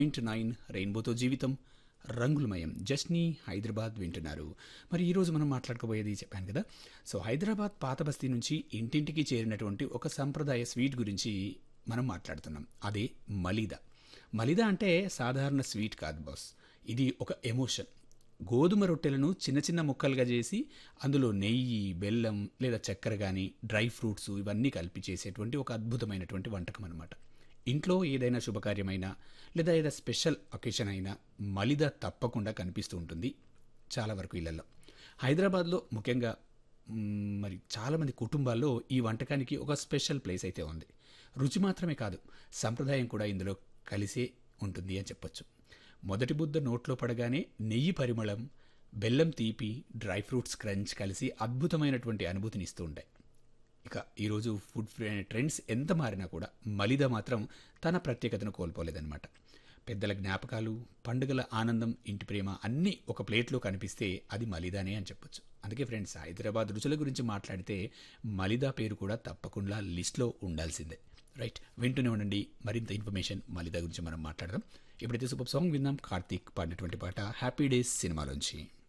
point nine రెయిన్బోతో జీవితం రంగులమయం జస్ని హైదరాబాద్ వింటున్నారు మరి ఈరోజు మనం మాట్లాడుకోబోయేది చెప్పాను కదా సో హైదరాబాద్ పాత బస్తీ నుంచి ఇంటింటికి చేరినటువంటి ఒక సంప్రదాయ స్వీట్ గురించి మనం మాట్లాడుతున్నాం అదే మలీదా మలీదా అంటే సాధారణ స్వీట్ కాదు బాస్ ఇది ఒక ఎమోషన్ గోధుమ రొట్టెలను చిన్న చిన్న ముక్కలుగా చేసి అందులో నెయ్యి బెల్లం లేదా చక్కెర కానీ డ్రై ఫ్రూట్స్ ఇవన్నీ కలిపి చేసేటువంటి ఒక అద్భుతమైనటువంటి వంటకం అనమాట ఇంట్లో ఏదైనా శుభకార్యమైనా లేదా ఏదైనా స్పెషల్ ఒకేషన్ అయినా మలిద తప్పకుండా కనిపిస్తూ ఉంటుంది చాలా వరకు ఇళ్లలో హైదరాబాద్లో ముఖ్యంగా మ్, మరి చాలామంది కుటుంబాల్లో ఈ వంటకానికి ఒక స్పెషల్ ప్లేస్ అయితే ఉంది రుచి మాత్రమే కాదు సంప్రదాయం కూడా ఇందులో కలిసే ఉంటుంది అని చెప్పొచ్చు మొదటి బుద్ధ నోట్లో పడగానే నెయ్యి పరిమళం బెల్లం తీపి డ్రై ఫ్రూట్స్ క్రంచ్ కలిసి అద్భుతమైనటువంటి అనుభూతిని ఇస్తూ ఉంటాయి ఇక ఈరోజు ఫుడ్ ఫ్రె- ట్రెండ్స్ ఎంత మారినా కూడా మలిద మాత్రం తన ప్రత్యేకతను కోల్పోలేదన్నమాట పెద్దల జ్ఞాపకాలు పండుగల ఆనందం ఇంటి ప్రేమ అన్నీ ఒక ప్లేట్లో కనిపిస్తే అది మలిదానే అని చెప్పొచ్చు అందుకే ఫ్రెండ్స్ హైదరాబాద్ రుచుల గురించి మాట్లాడితే మలిదా పేరు కూడా తప్పకుండా లిస్ట్లో ఉండాల్సిందే రైట్ వింటూనే ఉండండి మరింత ఇన్ఫర్మేషన్ మలిదా గురించి మనం మాట్లాడదాం ఇప్పుడైతే సూపర్ సాంగ్ విందాం కార్తీక్ పాడినటువంటి పాట హ్యాపీ డేస్ సినిమాలోంచి